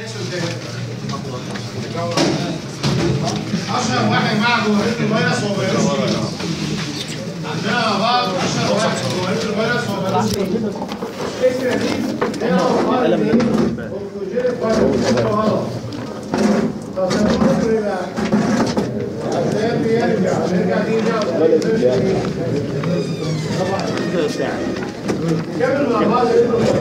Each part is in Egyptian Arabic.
رياكشن تاني اشهر واحد مع جمهوريه الفيروس هو فيروس سي. عندنا مع بعض اشهر واحد جمهوريه الفيروس هو فيروس سي. الفكره دي هنا هو فرق بين الاوكسجين فيروس غلط طب لما ممكن يبقى عشان بيرجع نرجع تاني نكمل مع بعض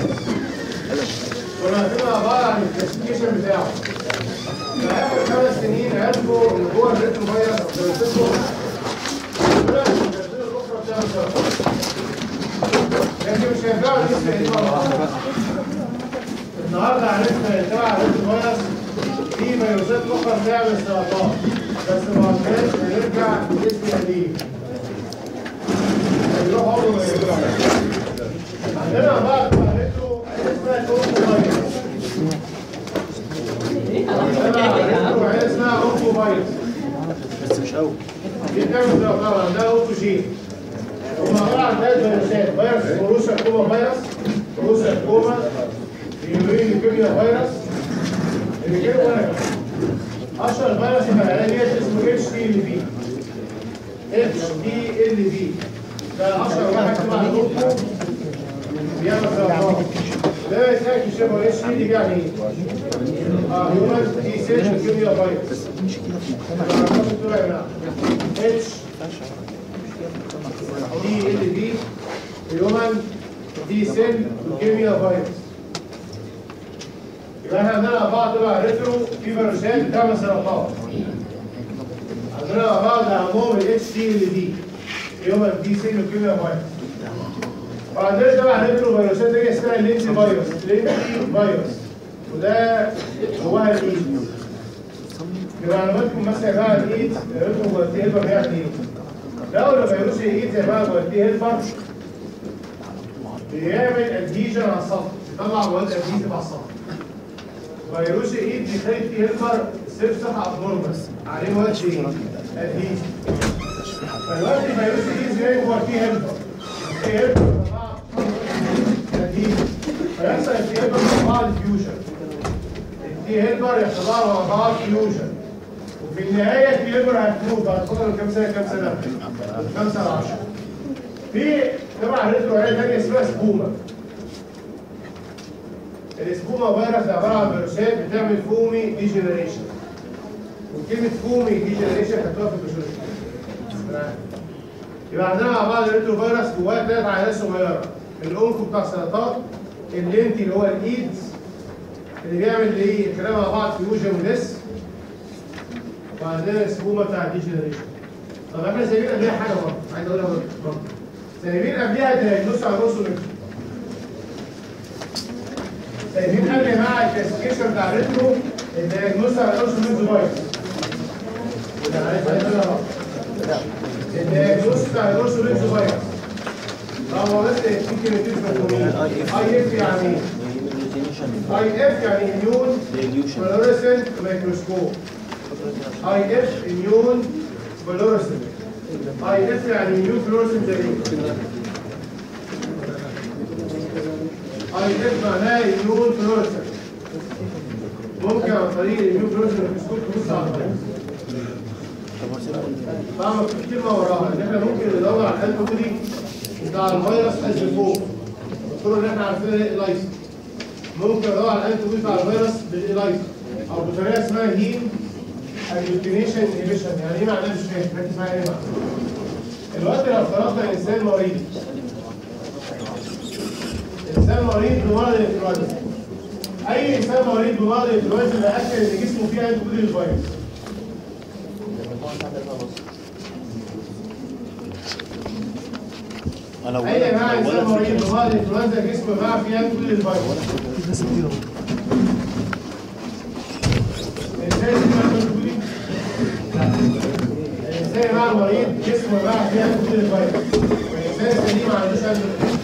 كنا واقفين مع بعض عن الكلاسيفيكيشن بتاعه فآخر خمس سنين عرفوا إن جوه الريتم فيروس أو فيروسيتو طلعت الفيروسات الأخرى بتعمل سرطان لكن مش هينفعوا الاسم اللي مع بعض النهارده عرفنا ان تبع الريتم فيروس في فيروسات أخرى بتعمل سرطان بس ما عرفناش هنرجع للاسم القديم يروح عمره ما يرجع عندنا بعض عرفته اسمها الأوركو فيروس عندنا اسمها أوركو فيروس بس مش قوي دي بتعمل سرطان عندها أوركوجين هم عبارة عن ثلاث فيروسات فيروس روسا كوما فيروس روسا كوما يورين ليكيميا فيروس اللي كده وانا اشهر فيروس في العلاجات اسمه اتش تي ال بي اتش تي ال بي ده اشهر واحد تبع الدكتور بيعمل سرطان ده يسالك شبه اتش تي ال بي يعني ايه؟ اه هيومن تي سيل ليكيميا فيروس اتش دي ال بي هيومن دي سيل ليكيميا فيروس يبقى احنا عندنا مع بعض بقى ريترو في فيروسات بتعمل سرطان عندنا مع بعض اهمهم الاتش دي ال دي هيومن دي سيل ليكيميا فيروس وعندنا طبعا ريترو فيروسات دي اسمها اللينسي فيروس لينسي فيروس وده جواها الايد يبقى معلوماتكم مثلا يا جماعه الايد ريترو جوانتي هيلبر بيعمل ايه؟ لو فيروس الايد زي بقى جوانتي هيلبر بيعمل ادهيجن على السطح بيطلع مواد ادهيزيف على السطح فيروس الايد بيخلي فيه هيلبر السيف صح ابنورمال عليه مواد ايه؟ ادهيزيف فالوقت فيروس الايد زي هو فيه هيلبر فيه هيلبر ادهيزيف فيحصل التي هيلبر مع بعض فيوجن التي هيلبر يحصل لها مع بعض فيوجن وفي النهايه التي هيلبر هتموت بعد فتره كام سنه كام سنه؟ من 5 ل 10 في طبعا ريترو عيله ثانيه اسمها سبوما السبوما فيروس عباره عن فيروسات بتعمل فومي ديجنريشن وكلمه فومي ديجنريشن خدتوها في البشريه يبقى عندنا مع بعض الريترو فيروس جواه ثلاث عينات صغيره الانفو بتاع السرطان اللينتي اللي هو الايدز اللي بيعمل ايه الكلام مع بعض فيوجن وديس وعندنا السبوما بتاع الديجنريشن طب احنا سايبين قبلها حاجه برضه عايز اقولها برضه سايبين قبلها دايجنوس على الروسو سايبين قبل مع الكلاسيفيكيشن بتاع الريترو الدايجنوس على الروسو ميكس فايروس ده عايز عايز اقولها الدايجنوس بتاع الروسو ميكس فايروس طب هو بس في كلمتين مفهومين اي اف يعني ايه؟ اي اف يعني اميون فلوريسنت ميكروسكوب اي اف اميون فلوريسنت اي اف يعني اميون فلوريسنت يعني اي اف معناها اميون فلوريسنت ممكن عن طريق الاميون فلوريسنت ميكروسكوب تبص على الفيروس طبعا في كلمه وراها ان احنا ممكن ندور على الانتي بتاع الفيروس حجم فوق الطرق اللي احنا عارفينها الايلايز ممكن ادور على الانتي بتاع الفيروس بالايلايز او بطريقه اسمها هيم اجلوتينيشن انهبيشن يعني ايه معناها مش فاهم فاكر اسمها ايه معناها دلوقتي لو افترضنا انسان مريض انسان مريض بمرض الانفلونزا اي انسان مريض بمرض الانفلونزا بيأكد ان جسمه فيه انتي بودي للفيروس انا اي نوع انسان ولا مريض في بمرض الانفلونزا جسمه بقى فيه انتي بودي للفيروس ازاي اسمها انتي بودي؟ الانسان مع المريض جسمه بقى فيه انتي بودي للفيروس والانسان السليم ما عندوش انتي بودي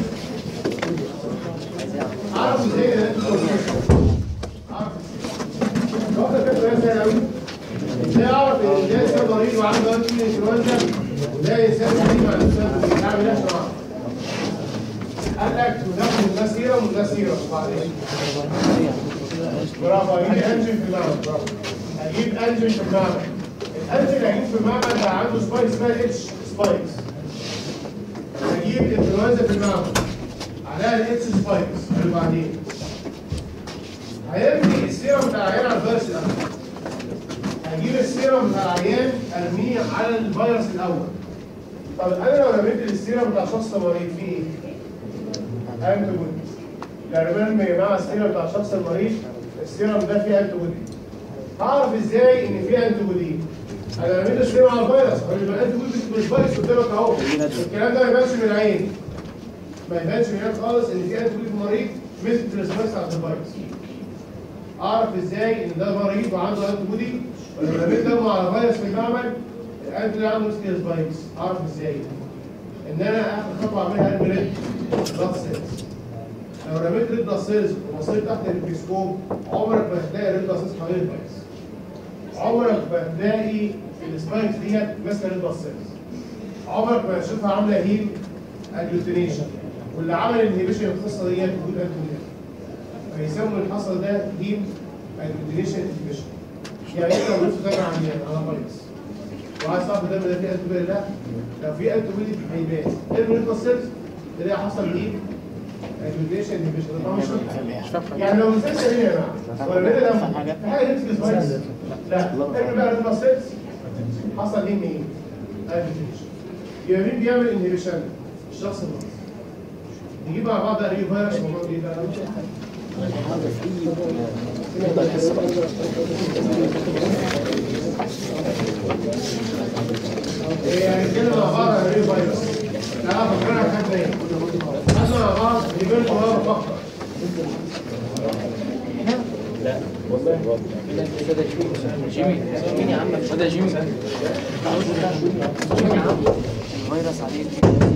عارف ازاي ده انتي بودي؟ عارف واخد فكره سهله قوي ازاي اعرف ان ده انسان مريض وعنده انتي بودي انفلونزا وده انسان سليم ما عندوش انتي بودي؟ اعمل ايه عشان اعرف؟ قال لك ناخد ده سيرم وده سيرم وبعدين برافو هيجيب انجن في المعمل برافو هيجيب انجن في المعمل الانجن اللي هيجيب في المعمل بقى عنده سبايك اسمها اتش سبايكس هيجيب انفلونزا في المعمل عليها الاتش سبايكس اللي بعدين هيرمي السيرم بتاع العيان على الفيروس الاول هجيب السيرم بتاع العيان ارميه على الفيروس الاول طب انا لو رميت السيرم بتاع شخص مريض فيه ايه؟ انتي بودي لو رمينا يا جماعه السيرم بتاع الشخص المريض السيرم ده فيه انتي بودي هعرف ازاي ان فيه انتي بودي انا رميت السيرم على الفيروس يبقى الانتي بودي مش فيروس قدامك اهو الكلام ده ما يبانش من العين ما يبانش من العين خالص ان في انتي بودي في المريض مثل الريسبونس على الفيروس اعرف ازاي ان ده مريض وعنده انتي بودي ولما رميت دمه على فيروس في المعمل الانتي اللي عنده سكيل سبايكس اعرف ازاي ان انا اخد خطوه اعملها ارمي ريد بلاد سيلز لو رميت ريد بلاد سيلز وبصيت تحت الميكروسكوب عمرك ما هتلاقي ريد بلاد سيلز حوالين الفيروس عمرك ما هتلاقي السبايكس ديت ماسكه ريد بلاد سيلز عمرك ما هتشوفها عامله هيل اجلوتينيشن واللي عمل الانهبيشن القصه ديت وجود انتي فيسموا اللي حصل ده هيل اجلوتينيشن انهبيشن يعني انت لو نفسك تراجع عن على فيروس وعايز تعرف الدم ده فيه انتي بودي لا لو في انتي بودي هيبان ارمي ريد بلاد سيلز تلاقي حصل هيل اجلوتينيشن انهبيشن ده طبعا مش يعني لو مسكت هنا يا جماعه ولا بين ده في حاجه نفسك سبايكس لا ارمي بقى ريد بلاد سيلز حصل هيل ايه؟ اجلوتينيشن يبقى مين بيعمل انهبيشن؟ الشخص المريض نجيب مع بعض اي فيروس ومرض ايه ده إيه، هنتكلم مع بعض عن ايه فيروس تعالى فكرنا في حاجه ايه احنا مع بعض نجيب هو بفكر جيمي جيمي يا عم ده جيمي جيمي يا عم الفيروس عليك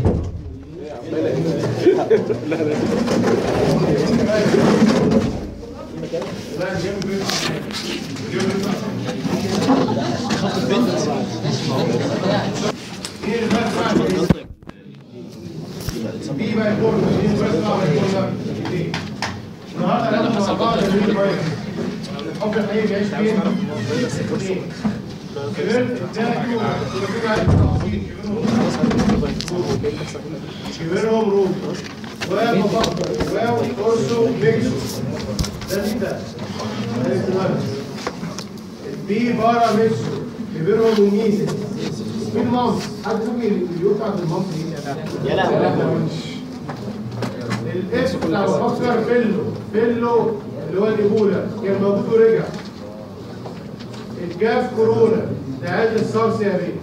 لا جيم بيت جيم مين اللي بقى اسمع دي بقى الكورة مين اللي بقى اسمع الكورة دي النهارده هناخد مع بعض الريل فيروس الحب الحقيقي بيعيش فين؟ فين؟ كبرت ابتدوا يكون عندي تفاصيل كبرهم روح ومفكر وكورسو ميكسو ده مين ده؟ ده الفيروس البي بارا ميكسو كبرهم الميزل مين مامس؟ حد فاكر الفيديو بتاعت المامس دي؟ يا لهوي الاسم بتاع بفكر فيلو فيلو اللي هو الايبولا كان موجود ورجع الجاف كورونا ده عاد السارس يا بيه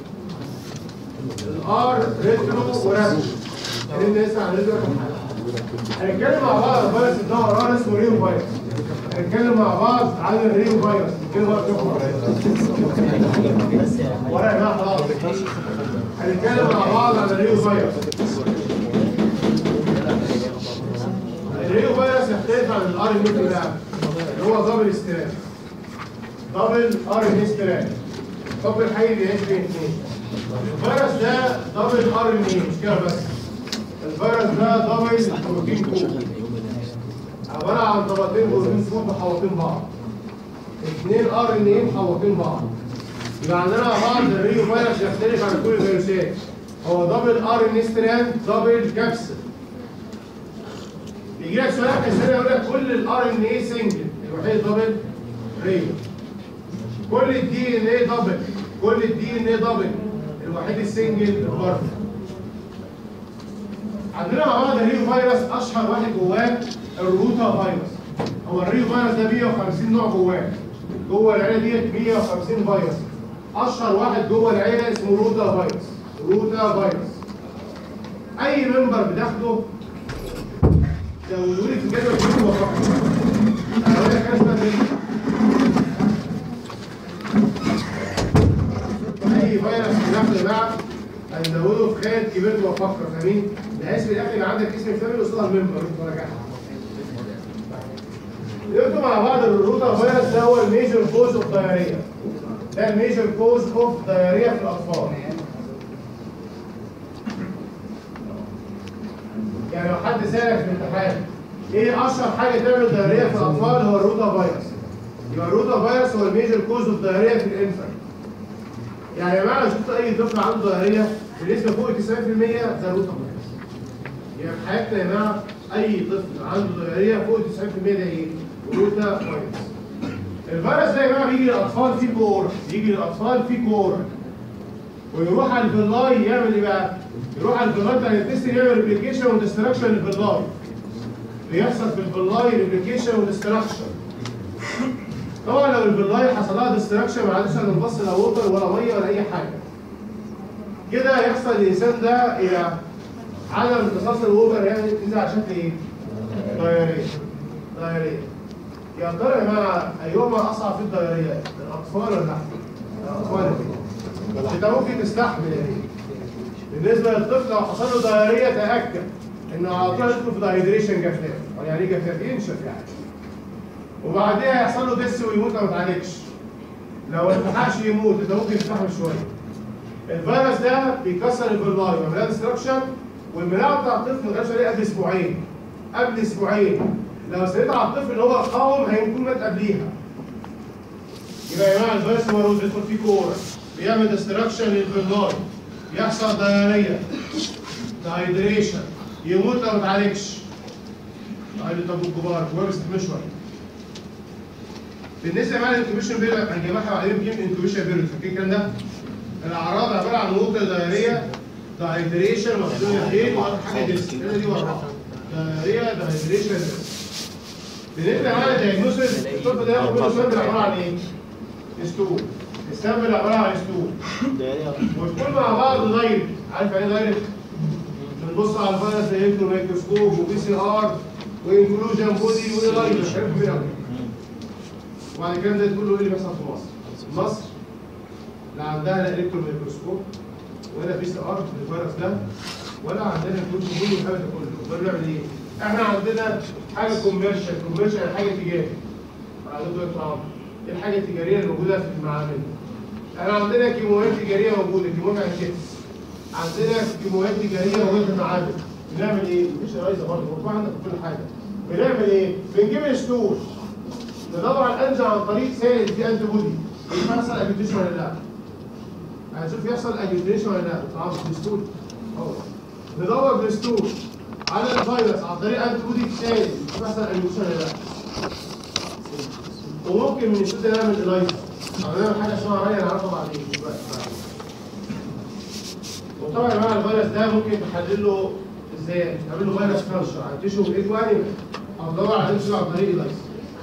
الار ريترو ورابش خلينا نسمع عن ريترو رقم حاجه هنتكلم مع بعض عن فيروس الدواء الرئيس اسمه ريو فيروس هنتكلم مع بعض عن الريو فيروس نتكلم بقى تشوفوا ورا يا جماعه خلاص هنتكلم مع بعض عن الريو فيروس الريو فيروس يختلف عن الار ان اي اللي هو دبل استراك دبل ار ان اي استراك الطب الحي بيعيش بين اثنين الفيروس ده دبل ار ان اي مش كده بس الفيروس ده دبل بروتين كود عباره عن طبقتين بروتين كود محوطين بعض اثنين ار ان اي محوطين بعض يبقى عندنا مع بعض الريو فيروس يختلف عن كل الفيروسات هو دبل ار ان اي ستراند دبل كابسل يجي لك سؤال في السنه يقول لك كل الار ان اي سنجل الوحيد دبل ريو كل الدي ان اي دبل كل الدي ان اي دبل الوحيد السنجل البرد عندنا مع بعض الريو فيروس اشهر واحد جواه الروتا فيروس هو الريو فيروس ده 150 نوع جواه جوه العيله ديت 150 فيروس اشهر واحد جوه العيله اسمه روتا فيروس روتا فيروس اي ممبر بتاخده زودوا لي في الجدول كله وفقط انا هقول لك حاجه اسمها مين اي فيروس بناخده يا جماعه هنزوده في خانه كبير وفقر فاهمين بحيث في الاخر يبقى عندك اسم الفاميلي قصادها الممبر انت راجعها نبدا مع بعض الروتا فيروس ده هو الميجر كوز اوف دايريا ده الميجر كوز اوف دايريا في الاطفال يعني لو حد سالك في الامتحان ايه اشهر حاجه تعمل دايريه في الاطفال هو الروتا فيروس يبقى الروتا فيروس هو الميجر كوز اوف دايريه في الانفانت يعني يا جماعه لو شفت اي طفل عنده دايريه بنسبه فوق 90% ده روتا فيروس يعني في حياتنا يا جماعه اي طفل عنده دايريه فوق 90% ده ايه؟ روتا فيروس الفيروس ده يا جماعه بيجي للاطفال في كور بيجي للاطفال في كور ويروح على الفيلاي يعمل ايه بقى؟ يروح على الفيلاي بتاع الانتستين يعمل ريبليكيشن وديستراكشن للفيلاي بيحصل في الفيلاي ريبليكيشن وديستراكشن طبعا لو الفيلاي حصل لها ديستراكشن ما عادش هنبص لا ووتر ولا ميه ولا اي حاجه كده يحصل الانسان ده الى عدم امتصاص الووتر يعني تنزل على شكل ايه؟ دايريه دايريه يا ترى يا جماعه ايهما اصعب في الدايريات؟ الاطفال ولا الاحفاد؟ الاطفال انت ممكن تستحمل يعني بالنسبه للطفل لو حصل له دايريه تاكد انه على طول يدخل في دايدريشن جفاف يعني ايه جفاف؟ ينشف يعني وبعديها يحصل له دس ويموت لو ما اتعالجش لو ما التحقش يموت انت ممكن تستحمل شويه الفيروس ده بيكسر الفيلاي ويعمل ديستراكشن والمناعه بتاع الطفل ما جاش عليه قبل اسبوعين قبل اسبوعين لو سيطر على الطفل اللي هو قاوم هيكون مات قبليها يبقى يا جماعه الفيروس مروز يدخل فيه كوره بيعمل ديستراكشن للفيلاي يحصل دايريه دايدريشن يموت لو ما اتعالجش قال لي طب الكبار الكبار بيستحملوا شويه بالنسبه بقى للانكوبيشن بيريود هنجمعها بعدين بجيب انكوبيشن بيريود فاكرين الكلام ده؟ الاعراض عباره عن موتة دايريه دايدريشن مقصود ايه ولا حاجه ديس الكلمه دي وراها دايريه دايدريشن بالنسبه بقى للدايجنوستس الطفل ده ياخد منه سامبل عباره عن ايه؟ ستول السامبل عباره عن ستول والكل مع بعض دايركت عارف يعني ايه دايركت؟ بنبص على الفيروس الكترو ميكروسكوب وبي سي ار وانكلوجن بودي ولايف حاجات كبيره قوي وبعد كده ده كله ايه اللي بيحصل في مصر؟ مصر لا عندها لا الكترو ميكروسكوب ولا بي سي ار للفيروس ده ولا عندنا كل كل الحاجه ده كله امال بنعمل ايه؟ احنا عندنا حاجه كوميرشال كوميرشال يعني حاجه تجاري عندكم يا طعام ايه الحاجه التجاريه اللي موجوده في المعامل؟ احنا عندنا كيماويات تجاريه موجوده كيماويات يعني كده عندنا كيماويات تجاريه موجوده في المعامل بنعمل ايه؟ مفيش رايزه برضه مرفوع عندك في كل حاجه بنعمل ايه؟ بنجيب الستور ندور على الانزيم عن طريق سائل فيه انتي بودي ينفع يحصل اجيوتيشن ولا لا؟ هنشوف يحصل اجيوتيشن ولا لا؟ طبعا بالستور اهو ندور بالستور على الفيروس عن طريق انتي بودي سائل ينفع يحصل اجيوتيشن ولا لا؟ وممكن من الستور ده نعمل الايزا او نعمل حاجه اسمها ريا نعرفها بعدين دلوقتي وطبعا يا جماعه الفيروس ده ممكن تحلل له ازاي؟ تعمل له فيروس كلشر على تيشو بالايد وانيمال او تدور على تيشو عن طريق الايزا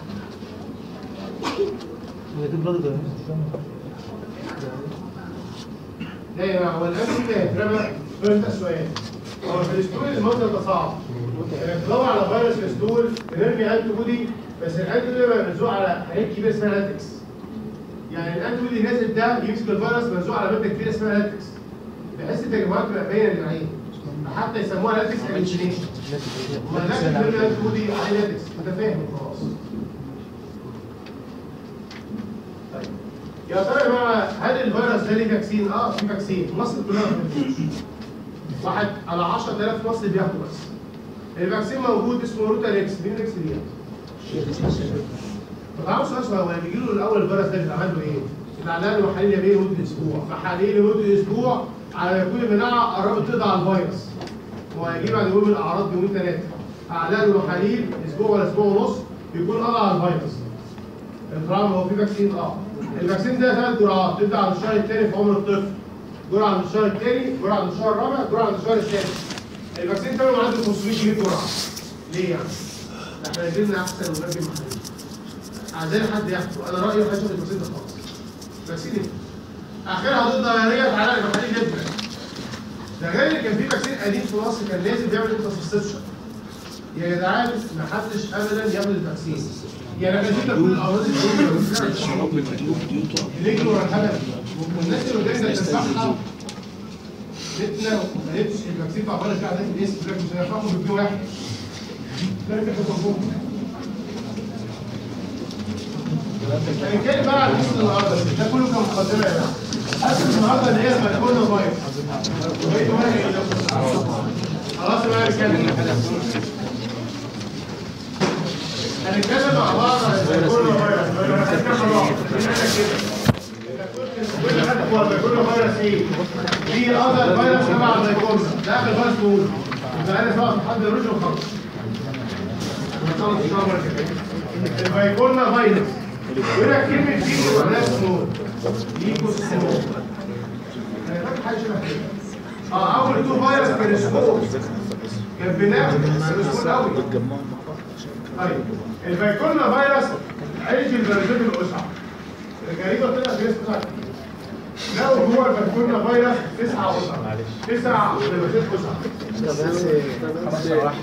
لا يا جماعه هو الامر ده هيترمى فهمت السؤال هو في الاسطول المنظر ده صعب انك تدور على فيروس في الاسطول بنرمي انتي بودي بس الانتي بودي بيبقى ملزوق على حاجات كبيره اسمها لاتكس يعني الانتي بودي نازل ده يمسك الفيروس ملزوق على ماده كبيره اسمها لاتكس بحيث التجمعات تبقى باينه للعين حتى يسموها لاتكس اجنيشن ما لاتكس بنرمي انتي بودي عليه لاتكس انت فاهم خلاص طيب يا ترى يا جماعه هل الفيروس ده ليه فاكسين؟ اه في فاكسين مصر كلها ما بتديش واحد على 10000 مصري بياخدوا بس الفاكسين موجود اسمه روتاليكس مين ريكس دي؟ طب عاوز سؤال صغير لما بيجي له الاول الفيروس ده بيبقى عنده ايه؟ بيبقى عنده محاليل يمين لمده اسبوع فحاليل لمده اسبوع على ما يكون المناعه قربت تقضي على الفيروس هو هيجي بعد يوم الاعراض بيومين ثلاثه اعلى له محاليل اسبوع ولا اسبوع ونص يكون قضى على الفيروس طالما هو في فاكسين اه الفاكسين ده ثلاث جرعات تبدا على الشهر الثاني في عمر الطفل جرعه عند الشهر الثاني جرعه عند الشهر الرابع جرعه عند الشهر الثالث الفاكسين ثمنه عنده 500 جنيه جرعه ليه يعني؟ احنا جبنا احسن ونجيب محلول عايزين حد ياخده انا رايي ما حدش ياخد الفاكسين ده خالص فاكسين ايه؟ اخرها ضد ضرريه تعالى لي محلول جدا ده غير اللي كان في فاكسين قديم في مصر كان لازم بيعمل انترسبشن يا جدعان ما حدش ابدا يعمل الفاكسين يعني انا جبت كل الامراض اللي يجروا ورا الهدف والناس اللي قدامنا تنصحها جبنا ما لقيتش الفاكسين بتاع بره بتاع ده الاسم لكن مش هنفهمه بجنيه واحد ده كده تفهمه هنتكلم بقى عن حصه النهارده ده كله كان مقدمه يا جماعه حصه النهارده اللي هي المدخول فايف خلاص بقى نتكلم هنتكلم مع بعض عن الكورونا فيروس هنتكلم مع بعض كل حد هو الكورونا فيروس ايه؟ في اذر فيروس تبع الكورونا ده اخر فيروس موجود يبقى انا سواء حد يرش وخلص الفيكورونا فيروس يقول لك كلمه فيكو معناها سنون فيكو سنون انا فاكر حاجه شبه كده اه اول تو فيروس كان سكور كان بناخد سكور قوي طيب الفيكورونا فيروس عيش الفيروسات الاسعه الجريمه طلعت في اسعه لو هو الفيكورونا فيروس تسعه اسعه تسع فيروسات اسعه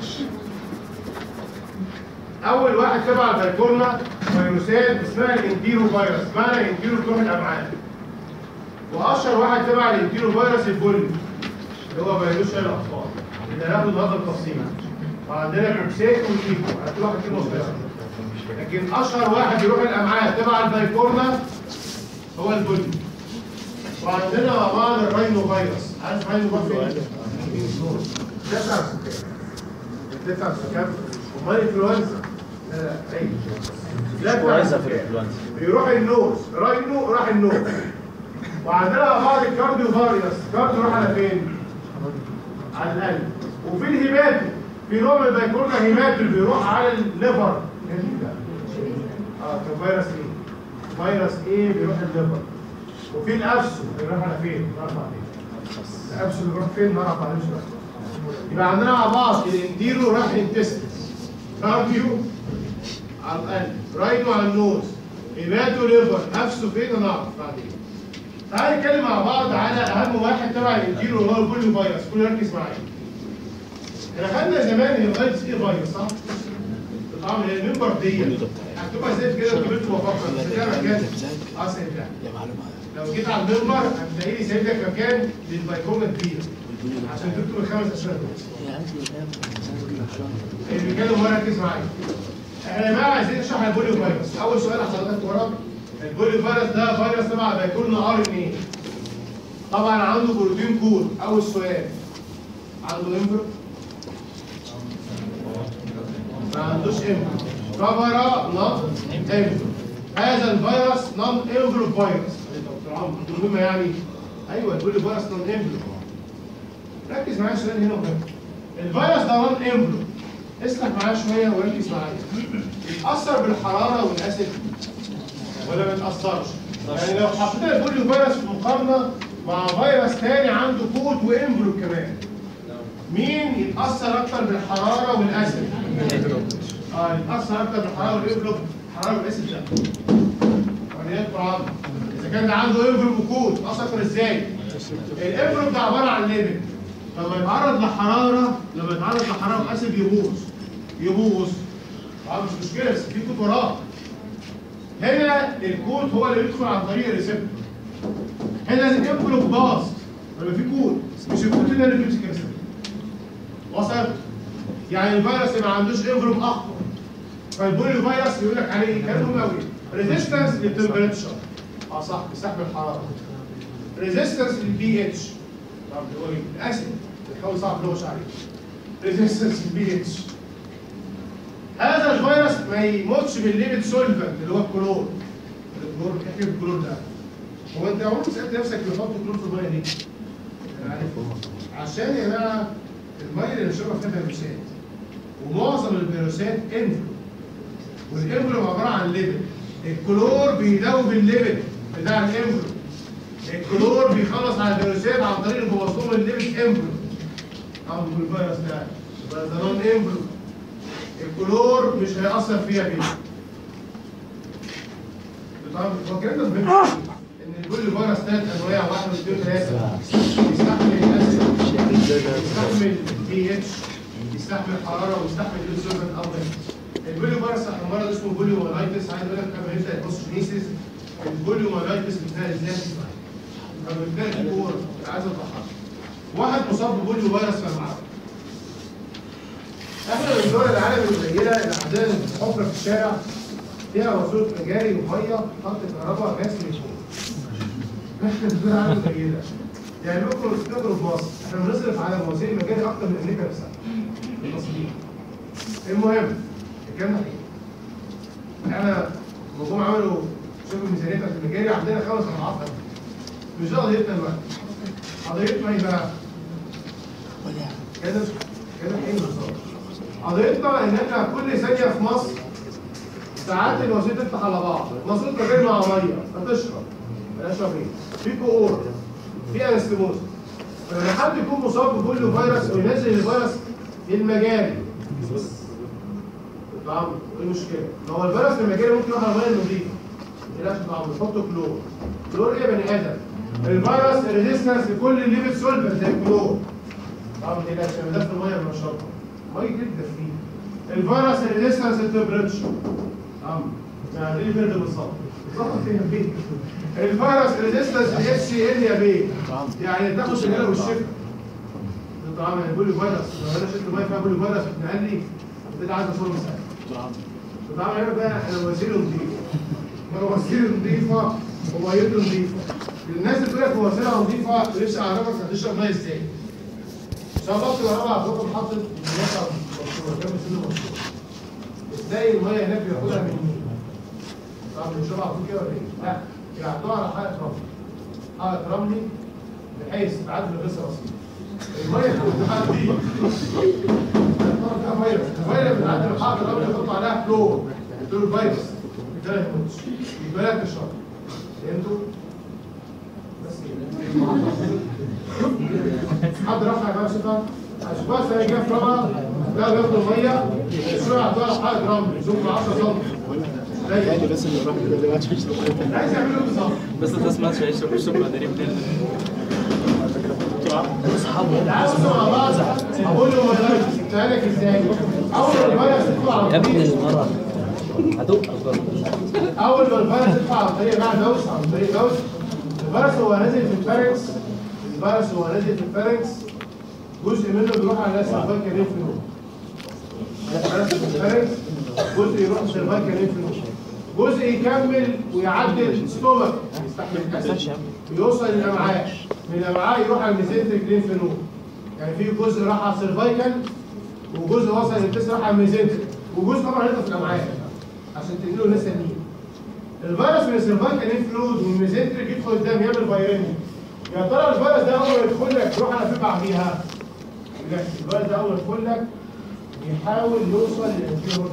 اول واحد تبع الفيكورونا فيروسات اسمها الانتيرو فيروس معنى الانتيرو تروح الامعاء واشهر واحد تبع الانتيرو فيروس البولي اللي هو فيروس شلل الاطفال اللي هناخد هذا التفصيل وعندنا كوكسيك والكيكو هتقول واحد كيلو بس لكن اشهر واحد يروح الامعاء تبع الفيكورونا هو البولي وعندنا مع بعض الراينو فيروس عارف راينو فيروس تسع سكان تسع سكان امال الانفلونزا لا لا اي لا كويسه في الانفلونزا بيروح النوز راينو راح النوز وعندنا مع بعض الكارديو فاريوس كارديو راح على فين؟ على القلب وفي الهيماتو في نوع من البيكورونا هيماتو اللي بيروح على الليفر جميل اه كان فيروس ايه؟ فيروس ايه بيروح الليفر وفي الابسو بيروح على فين؟ نعرف على فين الابسو اللي بيروح فين؟ نعرف عليه شويه يبقى عندنا مع بعض الانديرو راح انتستس كارديو على القلب راينو على النوز هيماتو ليفر نفسه فين هنعرف بعدين تعالى نتكلم مع بعض على اهم واحد تبع الانتيرو اللي هو البوليو فيروس كله يركز معايا احنا خدنا زمان الفيروس ايه فيروس صح؟ طبعا المنبر دي هتبقى زي كده كبرت وفقط بس ده مكان اه سيد يا معلومه لو جيت على المنبر هتلاقي لي سايب لك مكان للبايكوما كبير عشان تكتب الخمس اسئله دول هي عندي اللي بيتكلم ورا ركز معايا احنا بقى عايزين نشرح البوليو فيروس اول سؤال حضرتك ورا البوليو فيروس ده فيروس طبعا بيكون ار ان ايه طبعا عنده بروتين كود اول سؤال عنده انفرو ما عندوش انفرو كفر نون انفرو هذا الفيروس نون انفرو فيروس دكتور عمرو مهمه يعني ايوه البوليو فيروس نون انفرو ركز معايا السؤال هنا مهم الفيروس ده نون انفلو اسلك معايا شويه وركز معايا يتاثر بالحراره والاسيد ولا ما يتاثرش يعني لو حطيت البوليو فيروس في مقارنه مع فيروس تاني عنده كود وانفلو كمان مين يتاثر اكتر بالحراره والاسيد اه يتاثر اكتر بالحراره والانفلو الحراره والاسيد ده وليد طبعا اذا كان ده عنده انفلو وكود يتاثر اكتر ازاي الانفلو ده عباره عن ليبيد لما يتعرض لحراره لما يتعرض لحراره واسيد يبوظ يبوظ طبعا مش مشكله بس في كود وراه هنا الكود هو اللي بيدخل عن طريق الريسبتور هنا الانفلوب باظ يبقى في كود مش الكود هنا اللي بيمسك الريسبتور وصلت يعني الفيروس اللي ما عندوش انفلوب اخطر فالبوليو فيروس بيقول لك عليه ايه كلام مهم قوي ريزيستنس للتمبريتشر اه صح بيستحمل الحراره ريزيستنس للبي اتش طب هو الاسيد بيحاول صعب اللي هو عليه ريزيستنس للبي اتش هذا الفيروس ما يموتش بالليبيد سولفنت اللي هو الكلور الكلور كيف الكلور ده هو انت عمرك سالت نفسك بيحطوا كلور في الميه ليه؟ انا عارف عشان يا جماعه الميه اللي بنشربها فيها فيروسات ومعظم الفيروسات انفلو والانفلو عباره عن ليبيد الكلور بيدوب الليبيد بتاع الانفلو الكلور بيخلص على الفيروسات عن طريق البواسطه الليبيد انفلو او الفيروس ده الفيروس ده نون انفلو الكلور مش هيأثر فيها كده طبعا هو الكلام ده مهم ان كل فيروس ثلاث انواع واحد واثنين وثلاثه يستحمل الاسيد يستحمل البي اتش يستحمل الحراره ويستحمل الانسولين او البوليو فيروس احنا مرض اسمه بوليو مالايتس عايز اقول لك قبل ما يبدا البوستونيسيس البوليو مالايتس بتلاقي ازاي لما بتلاقي الكور عايز اضحك واحد مصاب ببوليو فيروس في المعرض احنا من دول العالم القليله اللي عندنا حفره في الشارع فيها وصول مجاري وميه خط كهرباء غاز تليفون. احنا من دول العالم القليله يعني نخرج نخرج في مصر احنا بنصرف على مواسير المجاري اكتر من امريكا نفسها المصريين. المهم الكلام ده حقيقي. احنا لما جم عملوا شوفوا الميزانيه بتاعت المجاري عندنا خمس اضعاف مش ده قضيتنا دلوقتي قضيتنا ايه بقى؟ كده كده ايه بالظبط؟ قضيتنا ان احنا كل ثانيه في مصر ساعات الوسيط تفتح على بعض المفروض تغير مع ميه فتشرب اشرب ايه؟ في كؤور في انستموز فلما حد يكون مصاب بكل فيروس وينزل الفيروس المجاري طبعا ايه المشكله؟ ما هو الفيروس المجاري ممكن يروح على الميه النظيفه ما تقلقش طبعا بنحط كلور كلور ايه يا بني ادم؟ الفيروس ريزيستنس لكل الليفت سولفنت زي الكلور طبعا ما تقلقش انا ده في الميه اللي بشربها ميه جدا فيه الفيروس ريزيستنس للتمبريتشر طبعا يعني دي برد بالظبط بالظبط يا بيه الفيروس ريزيستنس اتش ال يا بيه يعني تاخد الهلا والشفا طبعا يعني بيقول لي فيروس لو انا شفت ميه فيها بيقول لي فيروس اتنقل لي كده عايز اصور مساعد طبعا هنا بقى انا وزير نظيف انا وزير نظيفه وميته نظيفه الناس اللي بتقول لك هو وسيله نظيفه نفسي اعرفك هتشرب ميه ازاي عشان بطل ورا فوق محطه المياه جنب سن مشهور ازاي الميه هناك بياخدها من مين؟ طبعا بنشربها على طول كده ولا ايه؟ لا يعطوها على حلقه رمل حلقه رملي بحيث تعدل الغسل رصيد الميه اللي بتاعت دي فيها فيروس الفيروس بتعدل الحلقه الرملي يحطوا عليها فلور فلور فيروس كده ما يموتش يبقى لك تشرب فهمتوا؟ بس كده حد رفع يا باشا شفا اشباح زي جاف رمى لا بياخدوا الميه شويه يحطوها على حلقه رمل يشوفوا 10 سم يعني بس اللي الراجل اللي ما تشوفش عايز يعملوا بالظبط بس انت سمعت شويه شوف شوف بعدين منين تعالوا مع بعض اقول له مدرسة سألك ازاي اول ما الفيروس يطلع على يا ابن الطريق المرة هدوء اول ما الفيروس يطلع على الطريق بعد دوس عن طريق دوس الفيروس هو نازل في الفارنكس الفيروس هو نازل في الفارنكس جزء منه بيروح على السيرفايكال لينف نود الفيروس في الفارنكس جزء يروح السيرفايكال لينف نود جزء يكمل ويعدي الستومك يستحمل الأسد يوصل للامعاء من الامعاء يروح على الميزنتريك لينف نود يعني في جزء راح على السيرفايكال وجزء وصل للتس راح على الميزنتريك وجزء طبعا هيطلع في الامعاء عشان تنقلوا الناس التانيين الفيروس من السيرفايكال لينف نود والميزنتريك يدخل قدام يعمل فيرينيا يا ترى الفيروس ده اول ما يدخل لك يروح على فين بعديها؟ لا الفيروس ده اول ما يدخل لك يحاول يوصل للانتيريور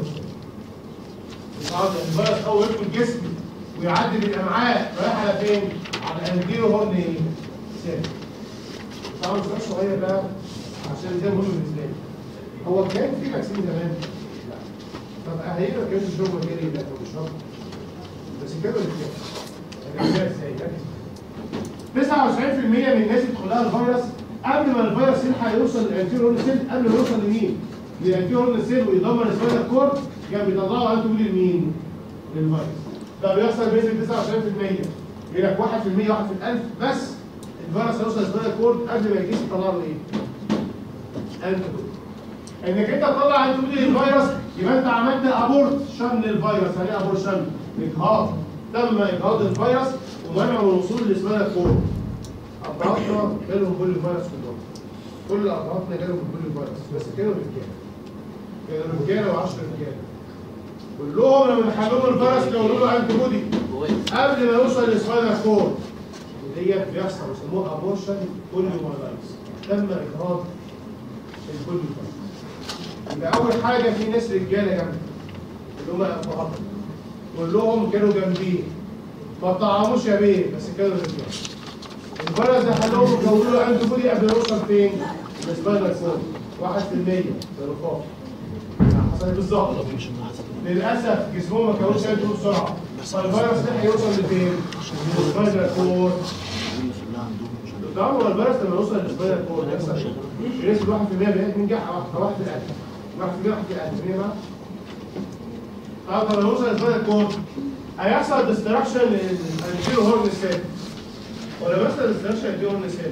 طبعا الفيروس اول ما يدخل الجسم ويعدي بالامعاء رايح على فين؟ على الانتيريور هورن سيل طبعا سؤال صغير بقى عشان ده مهم بالنسبه لي هو كان في فاكسين زمان؟ لا طب اهالينا ما كانوش بيشربوا جري لا كانوا بيشربوا بس كانوا الاثنين يعني ازاي؟ ركز 99% من الناس يدخل لها الفيروس قبل ما الفيروس يلحق يوصل للانتيريور هورن سيل قبل ما يوصل لمين؟ للانتيريور هورن سيل ويدمر السباينال كورد كان بيطلعوا انتي بودي لمين؟ للفيروس ده بيحصل بنسبه 99% يقول لك 1% 1 في الألف بس الفيروس هيوصل للسباينال كورد قبل ما الجسم يطلع له ايه؟ انتي بودي انك انت تطلع انتي بودي للفيروس يبقى انت عملت ابورت شن للفيروس يعني ايه ابورت شن؟ اجهاض تم اجهاض الفيروس ومنع من الوصول للسباينال كورد اطرافنا جالهم كل الفيروس كلهم كل اطرافنا جالهم كل الفيروس بس كانوا رجاله كانوا رجاله و10 رجاله كلهم لما دخلوهم الفيروس كانوا له انتي بودي قبل ما يوصل للسباينال كورد وديت بيحصل يسموها ابورشن كل فيروس تم اجهاض الكل فيروس يبقى اول حاجه في ناس رجاله جنبي اللي هم ابهاتهم كلهم كانوا جنبيه ما طعموش يا بيه بس كانوا رجاله الفيروس ده خلاهم يكونوا له انتي بودي قبل ما يوصل فين؟ للسباينال كورد 1% ده رفاق حصل بالظبط للاسف جسمهم ما كانوش ينتهوا بسرعه فالفيروس ده هيوصل لفين؟ للسباينال كورد طبعا هو الفيروس لما يوصل للسباينال كورد يحصل ايه؟ بنسبه 1% بينجح واحد في الألف واحد في واحد في الألف ليه بقى؟ طبعا لما يوصل للسباينال كورد هيحصل ديستراكشن للانتيرو هورن سيل ولا مثلا ديستراكشن للانتيرو هورن سيل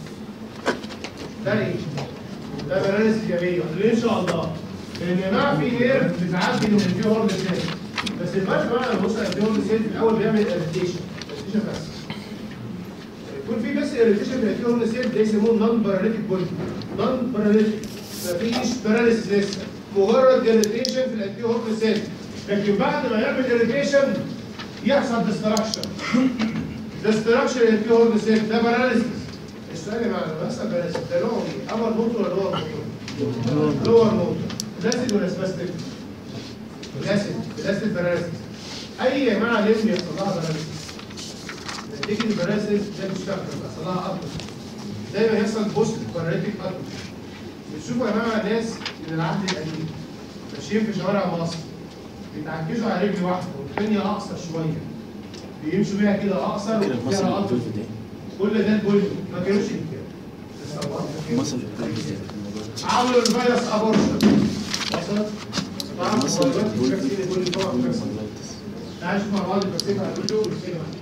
ده ايه؟ ده باراليس ايجابيه ليه ان شاء الله؟ لان يا جماعه في نيرف بتعدي من الانتيرو هورن سيل بس الفرق بقى لما يوصل للانتيرو هورن سيل في الاول بيعمل اريتيشن اريتيشن بس يكون في بس اريتيشن في الانتيرو هورن سيل ده يسموه نون باراليتيك بودي نون باراليتيك مفيش باراليس لسه مجرد اريتيشن في الانتيرو هورن سيل لكن بعد ما يعمل اريتيشن يحصل ديستراكشن ديستراكشن اللي فيه هورن سيل ده باراليسيس السؤال يا معلم بيحصل باراليسيس ده نوع ايه؟ ابر موتور ولا لور موتور؟ لور موتور لاسيد ولا سباستيك؟ لاسيد لاسيد باراليسيس اي جماعه لازم يحصل لها باراليسيس نتيجه الباراليسيس ده بيشتغل بيحصل لها ابر دايما يحصل بوست باراليتيك ابر بتشوفوا يا جماعه ناس من العهد القديم ماشيين في شوارع مصر بيتعكزوا على رجل واحده والثانيه اقصر شويه بيمشوا بيها كده اقصر وفيها اطول كل ده البوليو ما كانوش كده بس الله. مصر عملوا الفيروس ابورشن وصلت؟ طبعا هو دلوقتي في فاكسين البوليو طبعا في فاكسين تعالوا نشوف مع بعض الفاكسين على البوليو والفاكسين على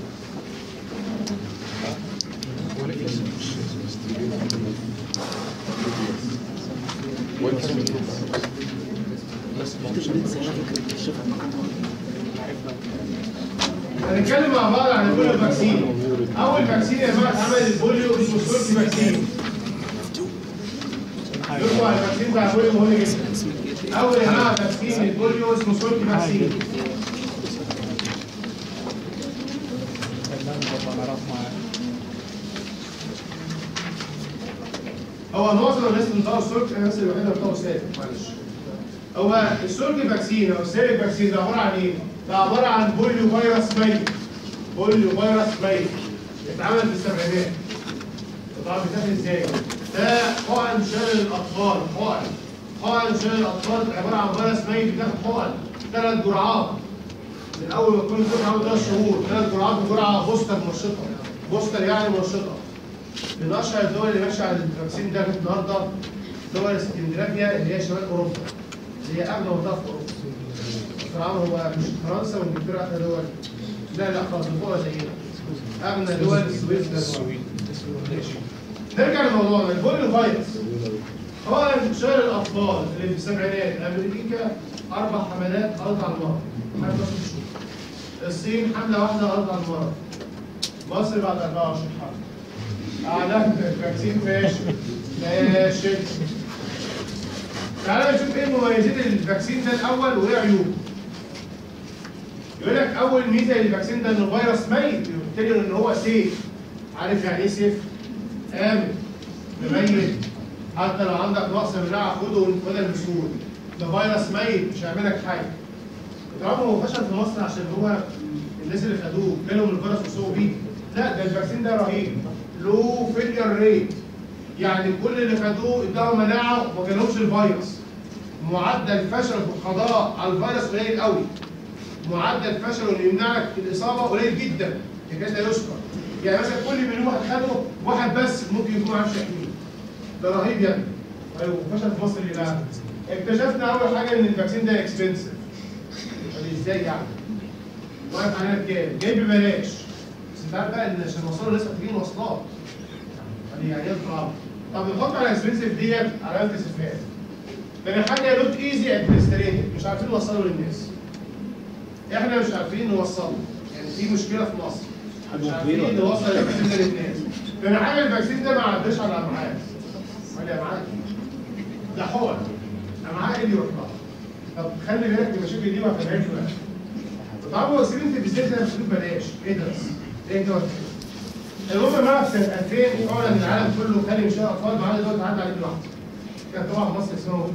هنتكلم مع بعض عن البوليو فاكسين اول فاكسين يا جماعه اتعمل البوليو اسمه سورتي فاكسين يقولوا على الفاكسين بتاع البوليو مهم جدا اول يا جماعه فاكسين البوليو اسمه سورتي فاكسين هو معظم الناس اللي بتاعوا السورك انا الناس الوحيده اللي بتاعوا سالك معلش هو السورك فاكسين او السالك فاكسين ده عباره عن ايه؟ ده عباره عن بوليو فيروس ميت بوليو فيروس ميت اتعمل في السبعينات طبعا بتاخد ازاي؟ ده حقن شلل الاطفال حقن حقن شلل الاطفال عباره عن فيروس ميت بتاخد حقن ثلاث جرعات من اول ما تكون الدفعه عنده ثلاث شهور ثلاث جرعات بجرعه بوستر منشطه بوستر يعني منشطه من اشهر الدول اللي ماشيه على الفاكسين ده النهارده دول اسكندنافيا اللي هي شمال اوروبا اللي هي اغنى منطقه في اوروبا طبعا هو مش فرنسا وانجلترا اغنى دول لا لا خالص الدول زينا اغنى دول السويس ده ماشي نرجع لموضوعنا البوليو فيروس هو انتشار الاطفال اللي في السبعينات امريكا اربع حملات ارض على المرض حمله ست شهور الصين حمله واحده ارض على المرض مصر بعد 24 حمله اعلنت الفاكسين فاشل فاشل تعالى نشوف ايه مميزات الفاكسين ده الاول وايه عيوبه يقول لك اول ميزه للفاكسين ده انه فيروس ميت وبالتالي ان هو سيف عارف يعني ايه سيف؟ امن مميت حتى لو عندك نقص مناعه خده بدل بسهوله ده فيروس ميت مش هيعمل لك حاجه طبعا هو فشل في مصر عشان هو الناس اللي خدوه جالهم الفيروس وصابوا بيه لا ده الفاكسين ده رهيب لو فيلير ريت يعني كل اللي خدوه اداهم مناعه وما جالهمش الفيروس معدل فشل في القضاء على الفيروس قليل قوي معدل فشل انه يمنعك الاصابه قليل جدا يكاد لا يذكر يعني مثلا كل مليون واحد خده واحد بس ممكن يكون ما عارفش يحميه ده رهيب يعني ايوه فشل في مصر ليه بقى؟ اكتشفنا اول حاجه ان الفاكسين ده اكسبنسيف ازاي يعني؟ واقف علينا بكام؟ جاي ببلاش بس انت عارف بقى ان عشان نوصله لسه محتاجين مواصلات يعني يعني ايه الطعام؟ طب نحط على اكسبنسيف ديت علامات استفهام تاني حاجه نوت ايزي ادمنستريتد مش عارفين نوصله للناس احنا مش عارفين نوصله يعني في مشكله في مصر مش عارفين نوصل الفاكسين ده للناس تاني حاجه الفاكسين ده ما عداش على الامعاء ولا امعاء ده حقن امعاء اللي يروح لها طب خلي بالك من المشاكل دي ما فهمهاش بقى طبعا هو سيرين بالذات ده مش ببلاش ادرس ايه ده المهم ما في سنه 2000 اعلن ان العالم كله خلي مش اطفال ما عدا دول عدى عليه لوحده كان طبعا في مصر اسمها موجود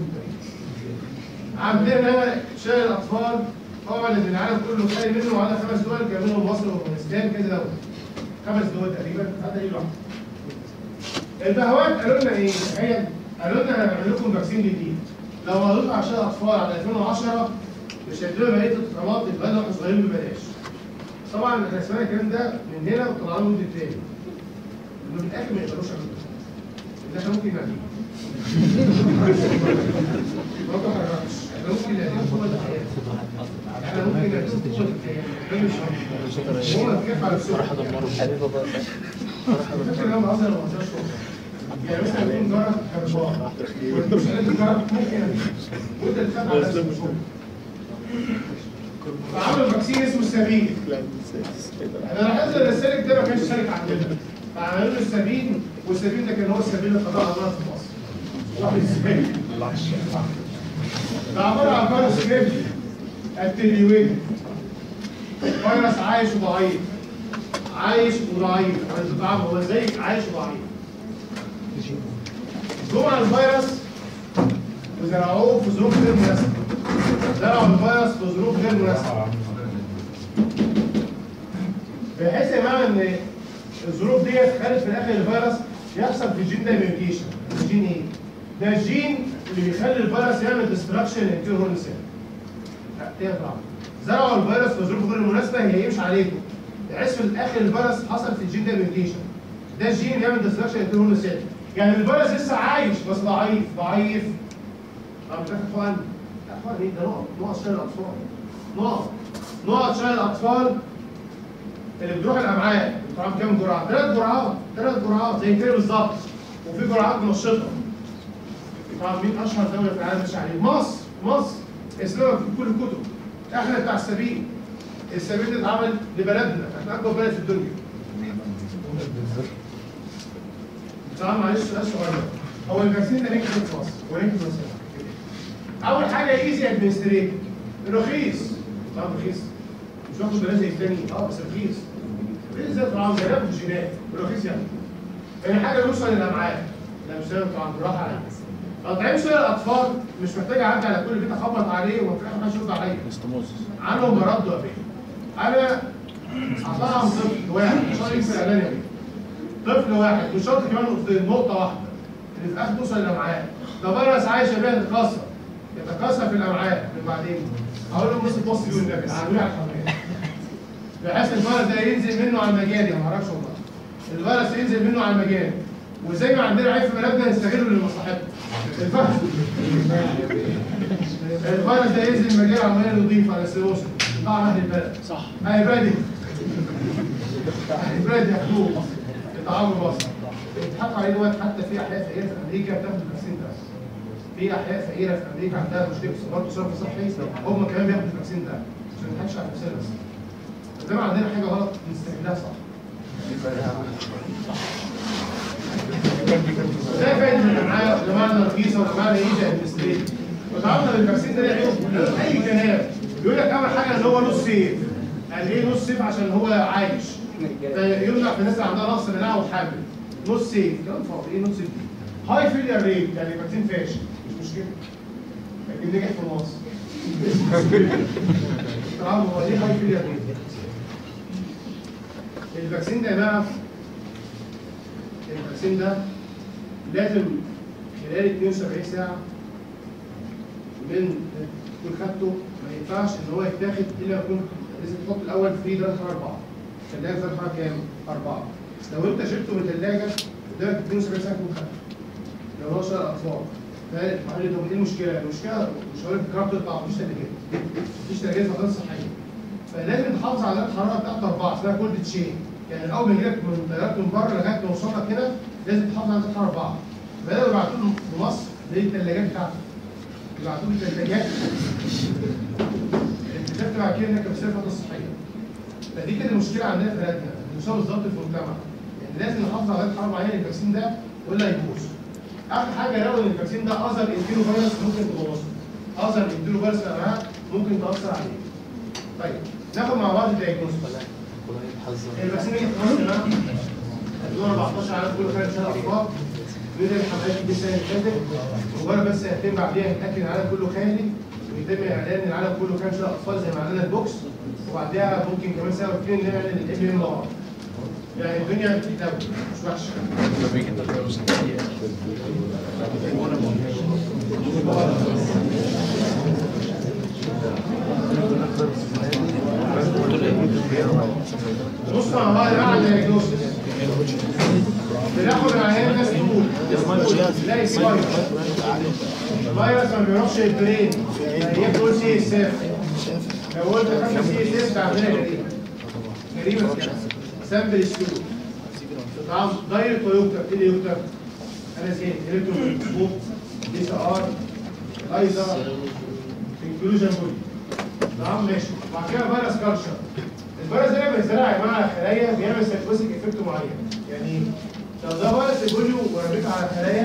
عندنا شلل الاطفال اعلن ان العالم كله خالي منه وعلى خمس دول كان منهم مصر وافغانستان كذا دوله خمس دول تقريبا عدى عليه لوحده البهوات قالوا لنا ايه؟ تخيل قالوا لنا هنعمل لكم فاكسين جديد لو هنطلع عشان اطفال على 2010 مش هيدونا بقيه الطعامات اللي بدأوا واحنا صغيرين ببلاش. طبعا احنا سمعنا الكلام ده من هنا وطلعنا له مده تاني. انه في الاخر ما يقدروش يعملوا كده. احنا ممكن نعمل. ما تحركش. احنا ممكن نعمل قوة الحياة. احنا ممكن نعمل قوة الحياة. ده مش هم كيف على السوق. فاكر ان انا بهزر ولا ما بهزرش يعني مثلا يكون جارك هربان وانت مش قادر جارك ممكن وانت اللي تخاف على نفسك مش هو. فعملوا فاكسين اسمه السبيل انا لاحظت ان السلك ده ما كانش سلك عندنا فعملوا له السبيل والسبيل ده كان هو السبيل القضاء على المرض في مصر واحد ازاي؟ ده عباره عن فيروس كيف اتنيويتد فيروس عايش وضعيف عايش وضعيف انت طبعا هو زيك عايش وضعيف جمع الفيروس وزرعوه في ظروف غير مناسبه زرعوا الفيروس في ظروف غير مناسبه بحيث يا جماعه ان الظروف ديت خلت في الاخر الفيروس يحصل في الجين ده ميوتيشن الجين ايه؟ ده الجين اللي بيخلي الفيروس يعمل ديستراكشن للكير هورن سيل تقطع زرعوا الفيروس في ظروف غير مناسبه هي يمشي عليكم تحس في الاخر الفيروس حصل في الجين ده ميوتيشن ده الجين بيعمل ديستراكشن للكير هورن سيل يعني الفيروس لسه عايش بس ضعيف ضعيف طب ده اخوان اخوان ايه ده نقط نقط شايل الاطفال نقط نقط شايل الاطفال اللي بتروح الامعاء بتروح كام جرعه؟ ثلاث جرعات ثلاث جرعات زي كده بالظبط وفي جرعات منشطه طبعا مين اشهر دوله في العالم ماشيه عليه؟ مصر مصر اسمها في كل الكتب احنا بتاع السبيل السبيل ده اتعمل لبلدنا احنا اكبر بلد في الدنيا طبعا معلش سؤال صغير هو الفاكسين ده نجح في مصر ونجح في مصر اول حاجه ايزي ادمنستريت رخيص طبعا رخيص مش واخد بلاش زي التاني اه بس رخيص رخيص زي طبعا زي ده الجينات رخيص يعني تاني حاجه يوصل للامعاء ده مش لازم طبعا براحه عليه تطعيم شويه الاطفال مش محتاج اعدي على كل بيت اخبط عليه وفي الاخر محدش يرد عليا عنهم برد ولا انا اطعم طفل واحد مش شرط في الاعلان يا بيه طفل واحد مش شرط كمان في نقطه واحده اللي في الاخر توصل للامعاء ده فيروس عايش يا بيه يتكسر يتكسر في الامعاء وبعدين اقول له بص بص يقول النبي عاملين على الحمام بحيث الفيروس ده ينزل منه على المجاري ما اعرفش والله الفيروس ينزل منه على المجاري وزي ما عندنا عيب في بلدنا نستغله لمصلحتنا الفيروس الفيروس ده ينزل المجاري عمليه نضيفه على السيروسن طبعا اهل البلد صح اهل بلدي اهل بلدي ياخدوه يتعاملوا بصر بيضحكوا عليه دلوقتي حتى في احياء فقيره في امريكا بتاخد الفاكسين ده في احياء فقيره في امريكا عندها مشكله في برضه صرف صحي هم كمان بياخدوا الفاكسين ده عشان ما نضحكش على نفسنا بس انما عندنا حاجه غلط نستغلها صح ده فايده اللي معايا جماعه رخيصه وجماعه ايزي ادمنستريت وتعرفنا الفاكسين ده ليه عيوب اي كلام يقول لك اول حاجه ان هو نص سيف يعني ايه نص سيف عشان هو عايش يمنع في الناس اللي عندها نقص مناعه وحامل نص سيف كلام فاضي ايه نص سيف دي هاي فيلير ريت يعني فاكسين فاشل مش مشكله لكن نجح في مصر طبعا هو ليه هاي فيلير ريت الفاكسين ده يا جماعه الفاكسين ده لازم خلال 72 ساعه من تكون خدته ما ينفعش ان هو يتاخد الا يكون لازم تحط الاول في درجه حراره 4 الثلاجه درجه حراره كام؟ 4 لو انت شلته من الثلاجه درجه 72 ساعه تكون خدته لو هو شغل اطفال فقال لي طب ايه المشكله؟ المشكله مش هقول لك الكهرباء تقطع مفيش ثلاجات مفيش ثلاجات في خالص صحيه فلازم تحافظ على درجه حراره بتاعت 4 اسمها كولد تشين يعني اول ما يجيلك من طيارات من بره لغايه ما يوصل لك هنا لازم تحافظ على درجه حراره 4 بدأوا يبعتوا له في مصر زي الثلاجات بتاعته يبعتوا له ثلاجات اكتشفت بعد كده انك بتصير فتره صحيه فدي كده مشكله عندنا في بلدنا المشكله بالظبط في المجتمع يعني لازم نحافظ على درجه حراره معينه للفاكسين ده ولا هيبوظ اخر حاجه لو ان الفاكسين ده اذر انتيرو فيروس ممكن تبوظه اذر انتيرو فيروس يا جماعه ممكن تاثر عليه طيب ناخد مع بعض الدايجنوستس الفاكسين يجي في مصر هنا 2014 عدد كل خير شهر اطفال بدأ الحملات دي السنه اللي فاتت مجرد بس سنتين بعديها نتاكد ان العالم كله خالي ويتم اعلان ان العالم كله كان شهر اطفال زي ما اعلنا البوكس وبعدها ممكن كمان سنه واثنين نعلن الام ام ار يعني الدنيا بتتلوث مش وحشه بص مع بعض بقى على الدايجنوستس بناخد العيان ده سطول تلاقي فيروس فيروس ما بيروحش البرين هي بتقول سي اس اف لو قلت خمسه سي اس اف تعملها جريمه جريمه كده سامبل ستول طبعا دايركت ويكتب ايه اللي يكتب؟ انا زهقت الكتروسكوب دي سي ار ايزر انكلوجن بودي تمام ماشي بعد كده فيروس كالشر الفيروس ده لما يتزرع يا جماعه على خلايا بيعمل سايكوسيك افكت معين يعني لو ده فيروس البوليو ورميته على خلايا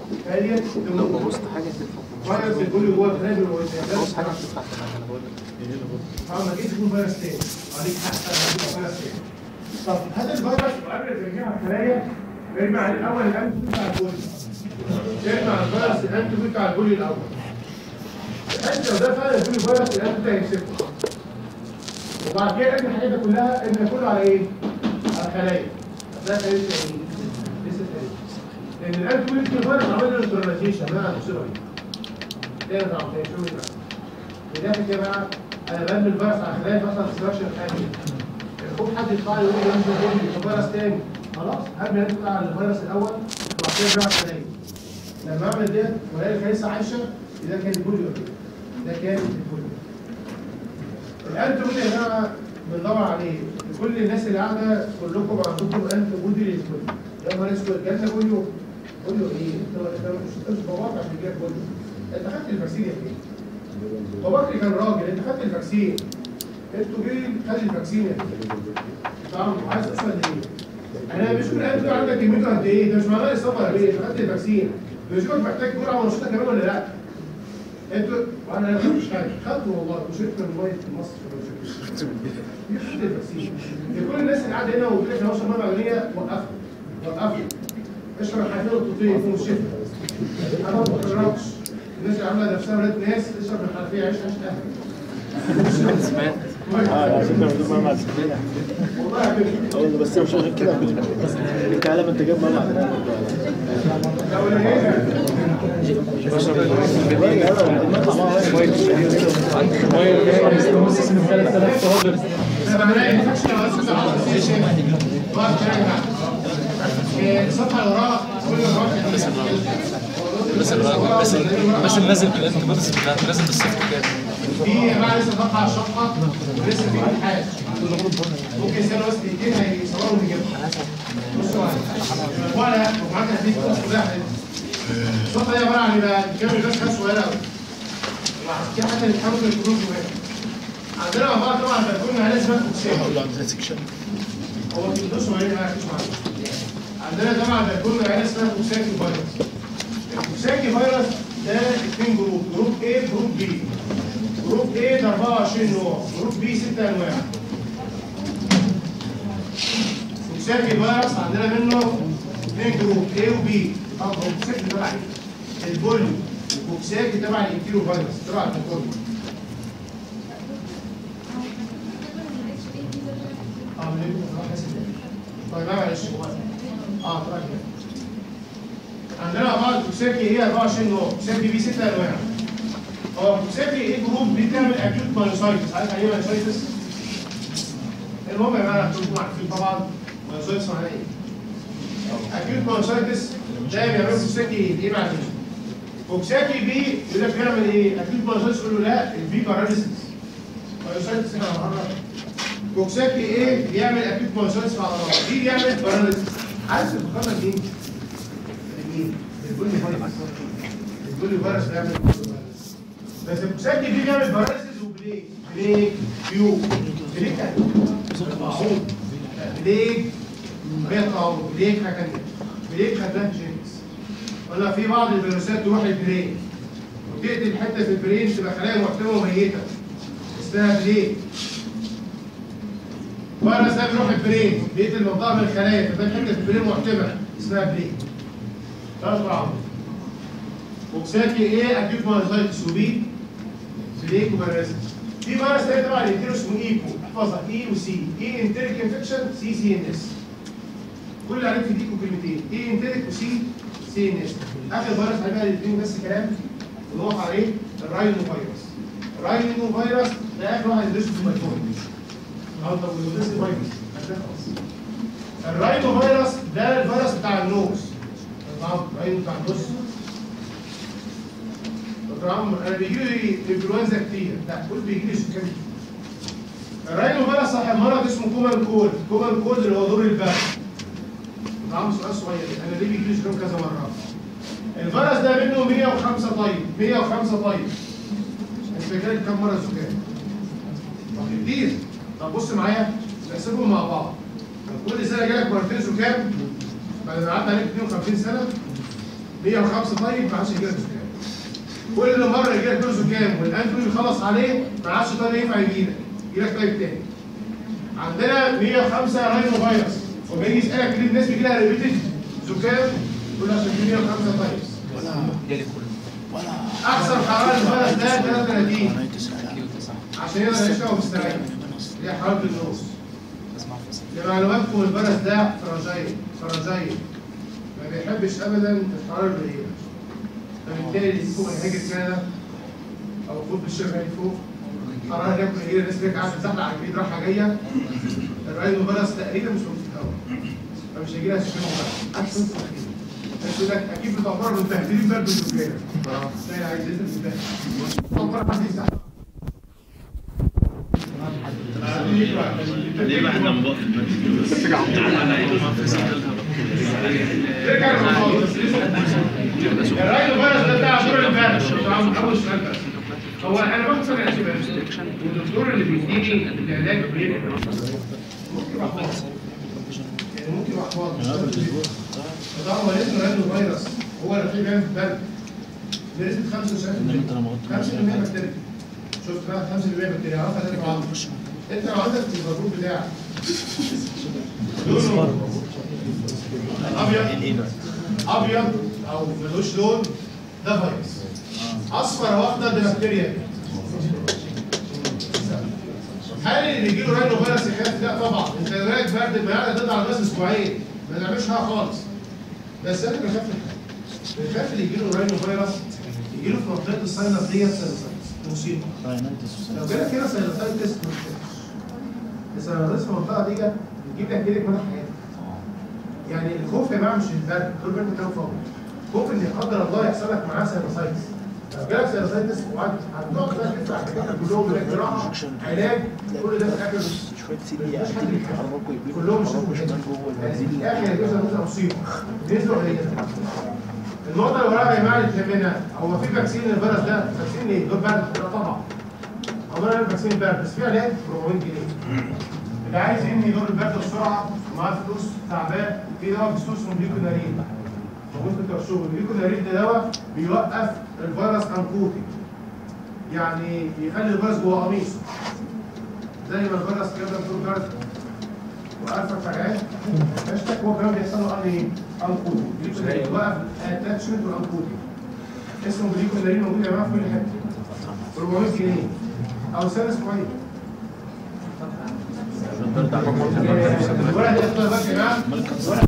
خاليه لو تموت بوظت حاجه تنفع فيروس البوليو جوه الخلايا بوظ بالوزن حاجه تنفع انا بقول لك طبعا ما جيتش تكون فيروس تاني عليك حق تكون فيروس تاني طب هذا الفيروس قبل ما يرجع الخلايا بيرجع الاول الانتي بتاع البوليو يرجع الفيروس الانتي بتاع البوليو الاول انت لو ده فعلا البوليو فيروس الانتي ده هيمسكه وبعد كده ابني الحاجات دي كلها ابني كله على ايه؟ على الخلايا ده خلايا تاني لسه تاني لان الانتي بوليو فيروس عمل له نيوتراليزيشن ما هتصيبها دي ده طبعا شو بداية كده بقى انا ببني الفيروس على خلايا مثلا ستراكشر ثاني الخوف حد يطلع يقول لي انت بتقول لي فيروس تاني خلاص هبني انت بتاع الفيروس الاول وبعد كده بقى خلايا لما اعمل ديت والاقي الخليه عايشه ده كان البوليو ده كان البوليو الانتي بودي يا جماعه بندور عليه كل الناس اللي قاعده كلكم عندكم انتي بودي للبوليو يا نهار اسود جالنا بوليو بوليو ايه؟ انت انت مش مش باباك عشان جالك بوليو انت خدت الفاكسين يا اخي هو بكري كان راجل انت خدت الفاكسين انتوا جايين خد الفاكسين يا اخي طبعا عايز اسال ليه؟ انا مش كل انت عندك كميته قد ايه؟ ده مش معناه السفر يا بيه انت خدت الفاكسين مش كنت محتاج جرعه ونشيطه كمان ولا لا؟ انتوا وانا لا مش حاجه خدته والله وشربت من ميه مصر مش خدت الفاكسين كل الناس اللي قاعده هنا وبتقول لك هوصل ميه معدنيه وقفوا وقفوا اشرب الحاجات الطبيه يكون الشفا انا ما بقررش الناس اللي عامله نفسها ولاد ناس تشرب من الحنفيه عيش عيش اهل سمعت اه على فكره بجيب ماما على والله يا بيه اقول له بس مش عشان كده تعالى ما انت جايب ماما على لو اللي جاي ده معناه انفكشن او اسكت على السيشن واقف كده الصفحه اللي وراها كل الراجل بس الراجل بس بس نازل بالانتيبيوتكس بتاعته لازم بالسيفت كده في يا جماعه لسه صفحه على الشقه ولسه في امتحان ممكن يستنوا بس دقيقتين هيصوروا ويجيبوا بصوا ولا ومعاك هديك كلها الصفحه دي عباره عن يبقى كامل بس حاجه صغيره قوي وعشان كده حتى الامتحان ممكن يكون مهم عندنا مع بعض طبعا بيكون عليه اسمها فوكسيه اقول له عندنا سكشن هو في الدوس ولا ما فيش معانا عندنا طبعا بيكون عيله اسمها فوكساكي فيروس الفوكساكي فيروس ده اثنين جروب جروب A جروب B جروب A ده 24 نوع جروب B 6 انواع فوكساكي فيروس عندنا منه اثنين جروب A و B طب هو فوكساكي تبع ايه؟ البوليو وفوكساكي تبع الانتيرو فيروس تبع الكورونا اه من ايه؟ حاسس طيب معلش اه طيب عندنا بعض فوكساكي ايه 24 نوع فوكساكي بي 6 انواع هو فوكساكي ايه جروب دي بتعمل اكيوت مايوسايتس عارف يعني ايه مايوسايتس؟ المهم يا جماعه انتوا عارفين طبعا مايوسايتس معناها ايه؟ اكيوت مايوسايتس ده بيعمل فوكساكي ايه؟ ايه معناه؟ فوكساكي بي يقول لك بيعمل ايه؟ اكيوت مايوسايتس يقول له لا البي باراليسيس مايوسايتس هنا هنقرب كوكساكي ايه بيعمل اكيد مايوسايتس في العضلات دي بيعمل باراليسيس عارف الفقره مين؟ مين؟ البولي فيروس البولي فيروس بيعمل باراليسيس. بس الكوكساكي دي بيعمل باراليسيس وبليك بليك كيو بليك معقول بليك هي التعوض بليك حاجه تانيه بليك خدناها جينكس قلنا في بعض الفيروسات تروح البرين وتقتل حته في البرين تبقى خلايا محتمه وميته اسمها بليك فيروس ده بيروح البرين بيقتل منطقه من الخلايا فده حته في البرين محتمه اسمها بليك ثلاث بعض وكساكي ايه اكيوت مايوسايتس وبي بليك وباراسيس في فيروس تاني تبع الانتيرو اسمه ايكو احفظها اي وسي اي انتريك انفكشن سي سي ان اس كل اللي عليك في ديكو كلمتين اي انتريك وسي سي ان اس اخر فيروس هيبقى الاثنين بس كلام ونقف عليه الراينو فيروس الراينو فيروس ده اخر واحد يدرسه في البايفون اه طب والنودس فيروس ده خلاص الراينو فيروس ده الفيروس بتاع النوز طبعا الراينو بتاع النوز دكتور عمرو انا بيجي لي انفلونزا كتير لا قول بيجي لي سكان كتير الراينو فيروس صاحب مرض اسمه كومان كولد كومان كولد اللي هو دور البرد دكتور عمرو سؤال صغير انا ليه بيجي لي سكان كذا مره الفيروس ده منه 105 طيب 105 طيب انت فاكر كم مره سكان طب كتير طب بص معايا نحسبهم مع بعض كل سنه جالك مرتين زكام بعد ما قعدت عليك 52 سنه 105 طيب ما عادش يجي لك زكام كل مره يجي لك دور زكام والانفلونزا يخلص عليه ما عادش طيب ينفع يجي لك يجي لك طيب تاني عندنا 105 راينو فيروس وبيجي يسالك ليه الناس بيجي لها ريبيتد زكام يقول عشان في 105 فيروس جالي كله احسن حراره الفيروس ده 33 كيلو تسعة عشان يقدر يشتغل مستريح اللي هي حراره النص اسمع فصل لمعلوماتكم الفيروس ده فراجيل فراجيل ما بيحبش ابدا الحراره القليله فبالتالي اللي فوق هيجي كندا او قطب الشرق اللي فوق حراره جنب قليله الناس بتبقى قاعده تزحلق على الجليد رايحه جايه الراينو فيروس تقريبا مش موجود في الهواء فمش هيجي لها سكين بقى احسن تخيل بس يقول لك اكيد بتعتبر متبهدلين برد الزكام تلاقي عايز ينزل متبهدل حد يزحلق ليه بقى احنا مبقى ترجع للموضوع بس لسه الراينو فيروس ده بتاع دور الفيروس اول سؤال بس هو انا باخد سنه اعتبار والدكتور اللي بيديني العلاج بيدي ممكن يبقى حوار يعني ممكن يبقى حوار مش شرط يبقى. فده هو اسمه راينو فيروس هو اللي فيه بيعمل برد بنسبه 95% 5% بكتيريا شفت بقى 5% بكتيريا عرفها تاني بعض انت لو عندك في البارود بتاعك لونه ابيض ابيض او ملوش لون ده فيروس اصفر او اخضر ده بكتيريا هل اللي بيجي له راينو فيروس يخاف؟ لا طبعا انت بالك برد المعده تقطع على الناس اسبوعين ما تعملش حاجه خالص بس انا بخاف من حاجه بخاف اللي يجي له راينو فيروس يجي له في منطقه الساينس ديت سيروسايتس مصيبه لو جالك هنا سيروسايتس مشكله السيروسايتس في المنطقه دي بتجيب لك جلد مدى حياتك يعني الخوف يا جماعه مش البرد دول برد كام فوق خوف ان قدر الله يحصل لك معاه سيروسايتس لو جالك سيروسايتس وقعدت هتقعد بقى تدفع الدكاتره كلهم يقول لك جراحه علاج كل ده في الاخر شويه سي دي كلهم مش يعني في الاخر الجزء ده مصيبه نسبه قليله النقطه اللي وراها يا جماعه اللي تهمنا هو في فاكسين للفيروس ده فاكسين ايه؟ دول برد لا طبعا عمرنا نعمل فاكسين البرد بس في علاج ب 400 جنيه اللي عايز ينهي دور البرد بسرعه ومعاه فلوس تعبان في دواء بفلوس اسمه جليكونارين موجود في الكرشوف الجليكونارين ده دواء بيوقف الفيروس انكوتي يعني يخلي الفيروس جوه قميصه زي ما الفيروس كده دور برد وقفك فجأة هاشتاج هو كمان بيحصل له انهي انكوتي جليكونارين بيوقف الاتاتشمنت والانكوتي اسمه جليكونارين موجود يا جماعه في كل حته 400 جنيه او سنه اسبوعين الورقه دي اخدها بس يا جماعه